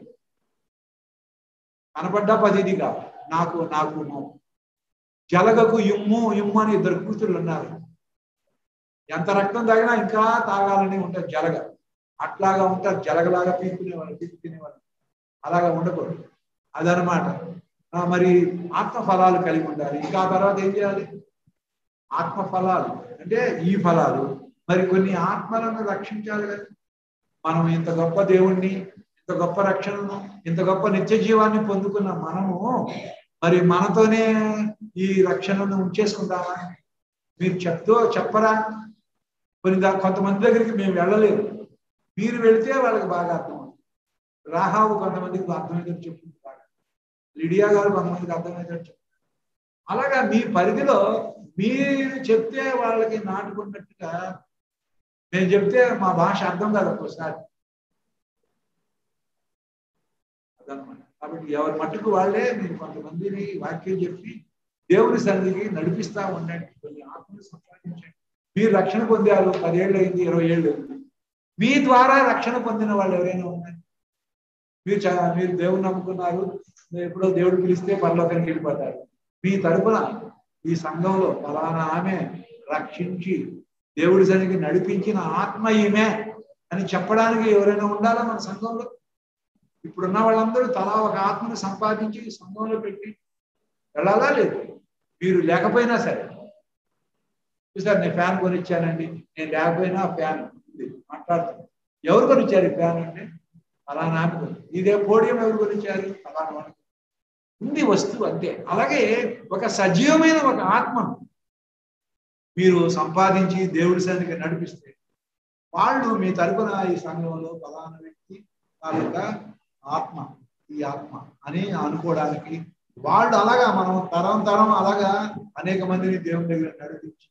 కనబడ్డా పదిది కావాలి నాకు నాకు నాకు. జలగకు ఇమ్ము ఇమ్ము అని ఇద్దరు కూతుళ్ళు ఉన్నారు ఎంత రక్తం తాగినా ఇంకా తాగాలని ఉంటుంది జలగ అట్లాగా ఉంటారు జలగలాగా పీక్కునేవాళ్ళు పీక్కునేవాళ్ళు అలాగా ఉండకూడదు అదనమాట ఆ, మరి ఆత్మ ఫలాలు కలిగి ఉండాలి ఇంకా ఆ తర్వాత ఏం చేయాలి ఆత్మ ఫలాలు అంటే ఈ ఫలాలు మరి కొన్ని ఆత్మలను రక్షించాలి కదా మనం ఇంత గొప్ప దేవుణ్ణి ఇంత గొప్ప రక్షణను ఇంత గొప్ప నిత్య జీవాన్ని పొందుకున్న మనము మరి మనతోనే ఈ రక్షణను ఉంచేసుకుందామా మీరు చెప్తూ చెప్పరా కొన్ని దా- కొంతమంది దగ్గరికి మేము వెళ్ళలేదు మీరు వెళితే వాళ్ళకి బాగా అర్థమవుతుంది రాహావు కొంతమందికి అర్థమయ్యేది చెప్తుంది బాగా లిడియా గారు కొంతమందికి అర్థమయ్యేది చెప్తారు అలాగా మీ పరిధిలో మీరు చెప్తే వాళ్ళకి నాటుకున్నట్టుగా నేను చెప్తే మా భాష అర్థం కాదు ఒక్కోసారి అదనమాట కాబట్టి ఎవరి మట్టుకు వాళ్ళే మీరు కొంతమందిని వాక్యం చెప్పి దేవుని సన్నిధికి నడిపిస్తా ఉండండి కొన్ని ఆత్మలు సంపాదించండి మీరు రక్షణ పొందారు పదేళ్ళు అయింది ఇరవై ఏళ్ళు అయింది మీ ద్వారా రక్షణ పొందిన వాళ్ళు ఎవరైనా ఉన్నారు మీరు చా- మీరు దేవుని నమ్ముకున్నారు మీరు ఎప్పుడో దేవుడు పిలిస్తే పరలోకానికి వెళ్ళిపోతారు మీ తరపున ఈ సంఘంలో ఫలానా ఆమె రక్షించి దేవుడి సన్నిధికి నడిపించిన ఆత్మ ఈమె అని చెప్పడానికి ఎవరైనా ఉండాలా మన సంఘంలో ఇప్పుడున్న వాళ్ళందరూ తలా ఒక ఆత్మను సంపాదించి సంఘంలో పెట్టి వెళ్ళాలా లేదు మీరు లేకపోయినా సరే చూసారు నేను ఫ్యాన్ కొనిచ్చానండి నేను లేకపోయినా ఆ ఫ్యాన్ ఉంది మాట్లాడుతాను ఎవరు కొనిచ్చారు ఈ ఫ్యాన్ అంటే అలానా ఆమె కొని. ఇదే పోడియం ఎవరు కొనిచ్చారు అలానా వాడు ఉంది వస్తువు అంతే అలాగే ఒక సజీవమైన ఒక ఆత్మను మీరు సంపాదించి దేవుడి సన్నిధికి నడిపిస్తే వాళ్ళు మీ తరపున ఈ సంఘంలో ఫలానా వ్యక్తి వాళ్ళ యొక్క ఆత్మ ఈ ఆత్మ అని అనుకోవడానికి వాళ్ళు అలాగా మనం తరం తరం అలాగా అనేక మందిని దేవుని దగ్గర నడిపించి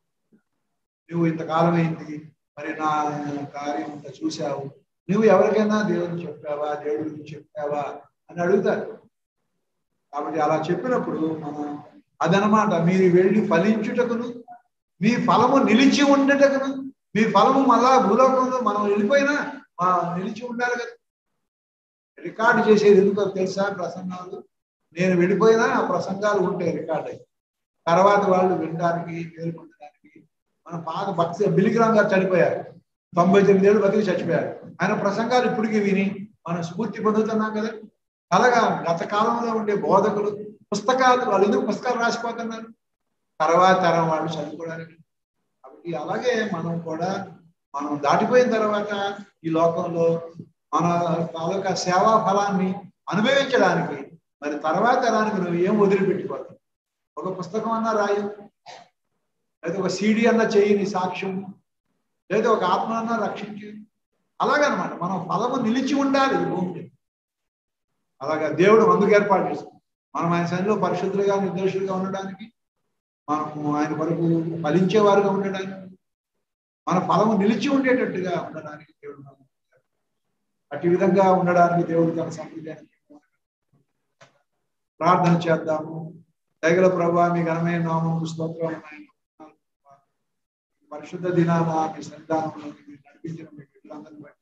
నువ్వు ఇంతకాలం అయింది మరి నా కార్యం ఇంత చూసావు నువ్వు ఎవరికైనా దేవుని చెప్పావా దేవుడి గురించి చెప్పావా అని అడుగుతారు కాబట్టి అలా చెప్పినప్పుడు మనం అదనమాట మీరు వెళ్ళి ఫలించుటకును మీ ఫలము నిలిచి ఉండటకును మీ ఫలము మళ్ళా భూలోకంలో మనం వెళ్ళిపోయినా ఆ, నిలిచి ఉండాలి కదా రికార్డు చేసేది ఎందుకో తెలుసా ప్రసంగాలు నేను వెళ్ళిపోయినా ఆ ప్రసంగాలు ఉంటాయి రికార్డ్ అయ్యి తర్వాత వాళ్ళు వినడానికి మేలుకొనడానికి మన పాత భక్తి బిలిగ్రామ్ గారు చనిపోయారు తొంభై తొమ్మిది ఏళ్ళు బతికి చచ్చిపోయారు ఆయన ప్రసంగాలు ఇప్పటికీ విని మనం స్ఫూర్తి పొందుతున్నాం కదా అలాగా గత కాలంలో ఉండే బోధకులు పుస్తకాలు వాళ్ళు ఎందుకు పుస్తకాలు రాసిపోతున్నారు తర్వాత తరం వాళ్ళు చదువుకోవడానికి కాబట్టి అలాగే మనం కూడా మనం దాటిపోయిన తర్వాత ఈ లోకంలో మన తాలూకా సేవా ఫలాన్ని అనుభవించడానికి మరి తర్వాత తరానికి నువ్వు ఏం వదిలిపెట్టిపోతావు ఒక పుస్తకం అన్నా రాయు లేదా ఒక సీడీ అన్నా చేయి నీ సాక్ష్యం లేదా ఒక ఆత్మ అన్నా రక్షించి అలాగనమాట మనం ఫలము నిలిచి ఉండాలి ఈ భూమి మీద. అలాగా దేవుడు అందుకు ఏర్పాటు చేస్తాం మనం ఆయన సన్నిలో పరిశుద్ధులుగా నిర్దోషులుగా ఉండడానికి మనము ఆయన కొరకు ఫలించేవారుగా ఉండడానికి మన ఫలము నిలిచి ఉండేటట్టుగా ఉండడానికి దేవుడు మనకు అట్టి విధంగా ఉండడానికి దేవుడు తన సంప్రదాయాన్ని ప్రార్థన చేద్దాము దయగల ప్రభా మీ ఘనమైన నామం స్తోత్రం పరిశుద్ధ దినాన మీ సన్నిధానంలో మీరు నడిపించిన మీ బిడ్డలందరినీ బట్టి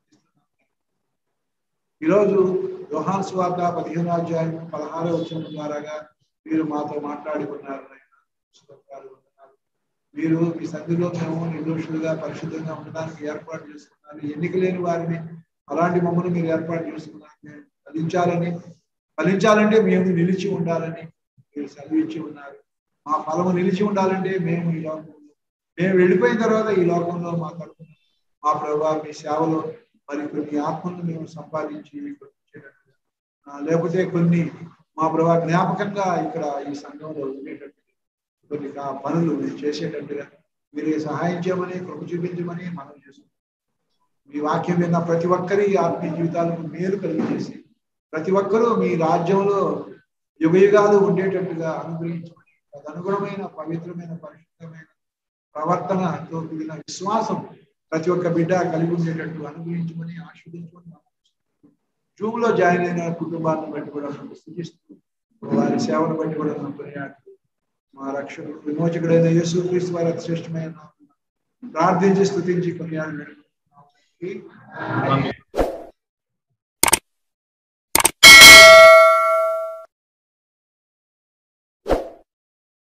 ఈరోజు యోహాన్ స్వార్త పదిహేను అధ్యాయం పదహారో వచ్చిన ద్వారాగా మీరు మాతో మాట్లాడి ఉన్నారు నాయన. స్తోత్రాలు వందనాలు. మీరు మీ సన్నిధిలో మేము నిర్దోషులుగా పరిశుద్ధంగా ఉండడానికి ఏర్పాటు చేసుకున్నారు ఎన్నిక లేని వారిని అలాంటి మమ్మల్ని మీరు ఏర్పాటు చేసుకున్నారు మేము ఫలించాలని ఫలించాలంటే మేము నిలిచి ఉండాలని మీరు సెలవిచ్చి ఉన్నారు మా ఫలము నిలిచి ఉండాలంటే మేము ఈ లోకంలో మేము వెళ్ళిపోయిన తర్వాత ఈ లోకంలో మా తరపున మా ప్రభావ మీ సేవలో మరి కొన్ని ఆత్మలను మేము సంపాదించి మీకు ఇచ్చేటట్టుగా ఆ, లేకపోతే కొన్ని మా ప్రభావ జ్ఞాపకంగా ఇక్కడ ఈ సంఘంలో ఉండేటట్టు కొన్ని కా- పనులు మీరు చేసేటట్టుగా మీరే సహాయం చేయమని కృప చూపించమని మనం చేస్తున్నాం మీ వాక్యం విన్న ప్రతి ఒక్కరి ఆత్మీయ జీవితాలకు మేలు కలిగజేసి ప్రతి ఒక్కరూ మీ రాజ్యంలో యుగ యుగాలు ఉండేటట్టుగా అనుగ్రహించమని తదనుగుణమైన పవిత్రమైన పరిశుద్ధమైన ప్రవర్తనతో కూడిన విశ్వాసం ప్రతి ఒక్క బిడ్డ కలిగి ఉండేటట్టు అనుగ్రహించమని ఆశీర్వదించమని మనం జూమ్ లో జాయిన్ అయిన కుటుంబాన్ని బట్టి కూడా మనం స్థితిస్తూ వారి సేవను బట్టి కూడా మనం కొనియాడుతూ మా రక్షకుడు విమోచకుడైన యేసు క్రీస్తు వారి అతి శ్రేష్టమైన నామమున ప్రార్థించి స్థుతించి కొనియాడు ఆమేన్.